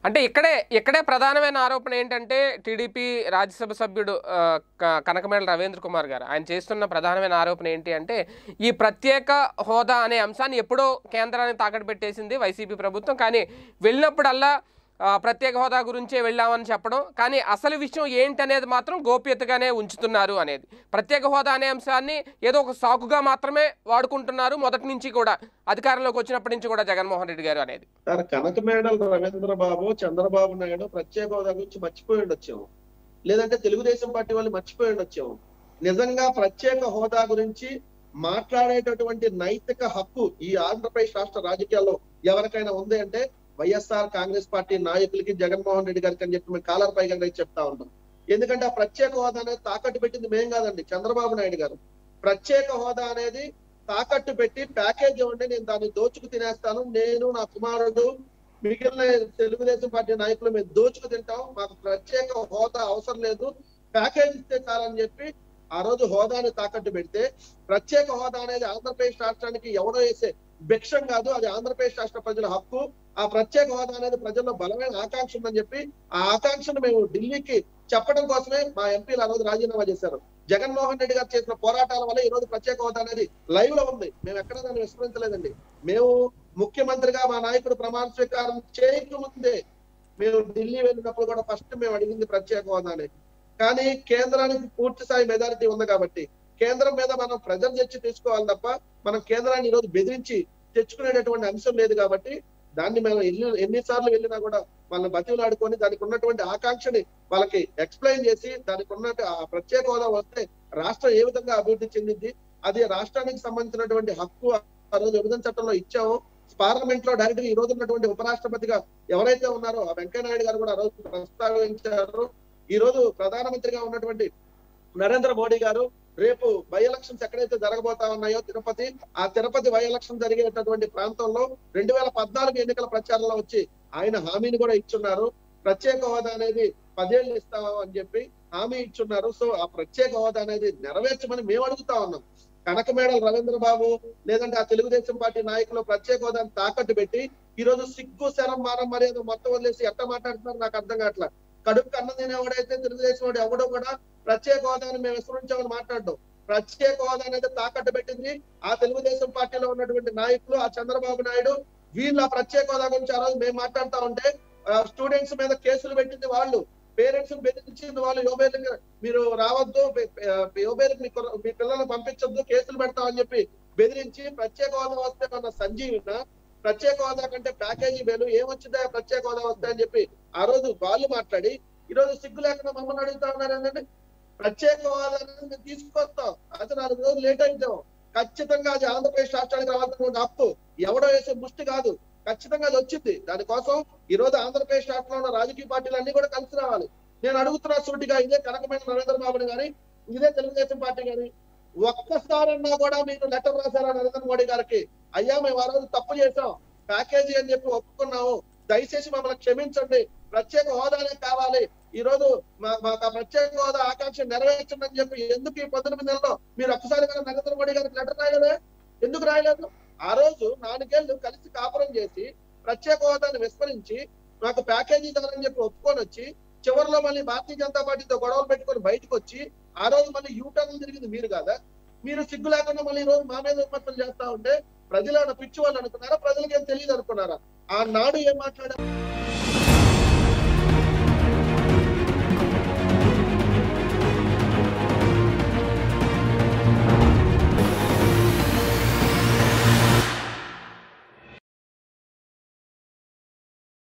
అంటే ఇక్కడే ఇక్కడే ప్రధానమైన ఆరోపణ ఏంటంటే టీడీపీ రాజ్యసభ సభ్యుడు ఆ, క- కనకమేడల రవీంద్ర కుమార్ గారు ఆయన చేస్తున్న ప్రధానమైన ఆరోపణ ఏంటి అంటే ఈ ప్రత్యేక హోదా అనే అంశాన్ని ఎప్పుడో కేంద్రాన్ని తాకట్టు పెట్టేసింది వైసీపీ ప్రభుత్వం కానీ వెళ్ళినప్పుడల్లా ఆ, ప్రత్యేక హోదా గురించే వెళ్ళామని చెప్పడం కానీ అసలు విషయం ఏంటనేది మాత్రం గోప్యతగానే ఉంచుతున్నారు అనేది ప్రత్యేక హోదా అనే అంశాన్ని ఏదో ఒక సాకుగా మాత్రమే వాడుకుంటున్నారు మొదటి నుంచి కూడా అధికారంలోకి వచ్చినప్పటి నుంచి కూడా జగన్మోహన్ రెడ్డి గారు అనేది సార్ కనకమేడల రవీంద్ర బాబు చంద్రబాబు నాయుడు ప్రత్యేక హోదా గురించి మర్చిపోయి ఉండొచ్చాము లేదంటే తెలుగుదేశం పార్టీ వాళ్ళు మర్చిపోయి ఉండొచ్చాము నిజంగా ప్రత్యేక హోదా గురించి మాట్లాడేటటువంటి నైతిక హక్కు ఈ ఆంధ్రప్రదేశ్ రాష్ట్ర రాజకీయాల్లో ఎవరికైనా ఉంది అంటే వైఎస్ఆర్ కాంగ్రెస్ పార్టీ నాయకులకి జగన్మోహన్ రెడ్డి గారికి అని చెప్పి మేము కాలర్ పైగా చెప్తా ఉంటాం ఎందుకంటే ఆ ప్రత్యేక హోదా అనేది తాకట్టు పెట్టింది మేం కాదండి చంద్రబాబు నాయుడు గారు ప్రత్యేక హోదా అనేది తాకట్టు పెట్టి ప్యాకేజ్ ఇవ్వండి నేను దాన్ని దోచుకు తినేస్తాను నేను నా కుమారుడు మిగిలిన తెలుగుదేశం పార్టీ నాయకులు మేము దోచుకు తింటాం మాకు ప్రత్యేక హోదా అవసరం లేదు ప్యాకేజ్ ఇస్తే చాలని చెప్పి ఆ రోజు హోదాని తాకట్టు పెడితే ప్రత్యేక హోదా అనేది ఆంధ్రప్రదేశ్ రాష్ట్రానికి ఎవడో వేసే భిక్షం కాదు అది ఆంధ్రప్రదేశ్ రాష్ట్ర ప్రజల హక్కు ఆ ప్రత్యేక హోదా అనేది ప్రజల్లో బలమైన ఆకాంక్ష ఉందని చెప్పి ఆ ఆకాంక్షను మేము ఢిల్లీకి చెప్పడం కోసమే మా ఎంపీలు ఆ రోజు రాజీనామా చేశారు జగన్మోహన్ రెడ్డి గారు చేసిన పోరాటాల వల్ల ఈ రోజు ప్రత్యేక హోదా అనేది లైవ్ లో ఉంది మేము ఎక్కడ దాన్ని విస్మరించలేదండి మేము ముఖ్యమంత్రిగా మా నాయకుడు ప్రమాణ స్వీకారం చేయకముందే మేము ఢిల్లీ వెళ్ళినప్పుడు కూడా ఫస్ట్ మేము అడిగింది ప్రత్యేక హోదానే కానీ కేంద్రానికి పూర్తి స్థాయి మెజారిటీ ఉంది కాబట్టి కేంద్రం మీద మనం ప్రజలు తెచ్చి తీసుకోవాలి తప్ప మనం కేంద్రాన్ని ఈ రోజు బెదిరించి తెచ్చుకునేటటువంటి అంశం లేదు కాబట్టి దాన్ని మేము ఎన్ని ఎన్నిసార్లు వెళ్ళినా కూడా వాళ్ళని బతిలాడుకొని దానికి ఉన్నటువంటి ఆకాంక్షని వాళ్ళకి ఎక్స్ప్లెయిన్ చేసి దానికి ఉన్నట్టు ఆ ప్రత్యేక హోదా వస్తే రాష్ట్రం ఏ విధంగా అభివృద్ధి చెందింది అది రాష్ట్రానికి సంబంధించినటువంటి హక్కు ఆ రోజు విభజన చట్టంలో ఇచ్చాము పార్లమెంట్ లో డైరెక్ట్ గా ఈ రోజు ఉన్నటువంటి ఉపరాష్ట్రపతిగా ఎవరైతే ఉన్నారో ఆ వెంకయ్యనాయుడు గారు కూడా ఆ రోజు ప్రస్తావించారు ఈ రోజు ప్రధానమంత్రిగా ఉన్నటువంటి నరేంద్ర మోడీ గారు రేపు బై ఎలక్షన్స్ ఎక్కడైతే జరగబోతా ఉన్నాయో తిరుపతి ఆ తిరుపతి బై ఎలక్షన్ జరిగేటటువంటి ప్రాంతంలో రెండు వేల పద్నాలుగు ఎన్నికల ప్రచారంలో వచ్చి ఆయన హామీని కూడా ఇచ్చున్నారు ప్రత్యేక హోదా అనేది పదేళ్ళు ఇస్తాము అని చెప్పి హామీ ఇచ్చున్నారు సో ఆ ప్రత్యేక హోదా అనేది నెరవేర్చమని మేము అడుగుతా ఉన్నాం కనకమేడల రవీంద్ర బాబు లేదంటే ఆ తెలుగుదేశం పార్టీ నాయకులు ప్రత్యేక హోదాని తాకట్టు పెట్టి ఈ రోజు సిగ్గు శరం మానం మర్యాద మొత్తం వదిలేసి ఎట్ట మాట్లాడుతున్నారు నాకు అర్థం కావట్లా కడుపు అన్న తినేవాడైతే తెలుగుదేశం వాడు ఎవడో కూడా ప్రత్యేక హోదాని మేము విస్మరించామని మాట్లాడడం ప్రత్యేక హోదా అనేది తాకట్టు పెట్టింది ఆ తెలుగుదేశం పార్టీలో ఉన్నటువంటి నాయకులు ఆ చంద్రబాబు నాయుడు వీళ్ళ ఆ ప్రత్యేక హోదా గురించి ఆ రోజు మేము మాట్లాడుతా ఉంటే స్టూడెంట్స్ మీద కేసులు పెట్టింది వాళ్ళు పేరెంట్స్ బెదిరించింది వాళ్ళు యోబేలకు మీరు రావద్దు యోబేలకు మీ కుర్ర- మీ పిల్లల్ని పంపించొద్దు కేసులు పెడతామని చెప్పి బెదిరించి ప్రత్యేక హోదా వస్తే మన సంజీవిన ప్రత్యేక హోదా కంటే ప్యాకేజీ వేలు ఏమొచ్చిందా ప్రత్యేక హోదా వస్తే అని చెప్పి ఆ రోజు వాళ్ళు మాట్లాడి ఈ రోజు సిగ్గు లేకుండా మమ్మల్ని అడుగుతా ఉన్నారు ఏంటంటే ప్రత్యేక హోదా అనేది మేము తీసుకొస్తాం అయితే నాలుగు రోజులు లేట్ అవుతాం ఖచ్చితంగా అది ఆంధ్రప్రదేశ్ రాష్ట్రానికి రావాల్సినటువంటి హక్కు ఎవడో వేసే ముష్టి కాదు ఖచ్చితంగా అది వచ్చింది దానికోసం ఈ రోజు ఆంధ్రప్రదేశ్ రాష్ట్రంలో ఉన్న రాజకీయ పార్టీలు అన్ని కూడా కలిసి రావాలి నేను అడుగుతున్నా సూటిగా ఇదే కనకమైన నరేంద్ర బాబుని గాని ఇదే తెలుగుదేశం పార్టీ గాని ఒక్కసారన్నా కూడా మీరు లెటర్ రాశారా నరేంద్ర మోడీ గారికి అయ్యా మేము ఆ రోజు తప్పు చేసాం ప్యాకేజీ అని చెప్పి ఒప్పుకున్నాము దయచేసి మమ్మల్ని క్షమించండి ప్రత్యేక హోదానే కావాలి ఈ రోజు మా- మాకు ఆ ప్రత్యేక హోదా ఆకాంక్ష నెరవేర్చండి అని చెప్పి ఎందుకు ఈ పంతొమ్మిది నెలలో మీరు ఒక్కసారి కూడా నరేంద్ర మోడీ గారికి లెటర్ రాయలేదే ఎందుకు రాయలేదు ఆ రోజు నాలుగేళ్లు కలిసి కాపురం చేసి ప్రత్యేక హోదాని విస్మరించి నాకు ప్యాకేజీ ఇవ్వాలని చెప్పి ఒప్పుకొని వచ్చి చివరిలో మళ్ళీ భారతీయ జనతా పార్టీతో గొడవలు పెట్టుకొని బయటకు వచ్చి ఆ రోజు మళ్ళీ యూటర్న్ తిరిగింది మీరు కాదా మీరు సిగ్గు లేకుండా మళ్ళీ ఈ రోజు మా మీద విమర్శలు చేస్తా ఉంటే ప్రజలు ఏమైనా పిచ్చి వాళ్ళు అనుకున్నారా ప్రజలకి ఏం తెలియదు అనుకున్నారా ఆ నాడు ఏం మాట్లాడారు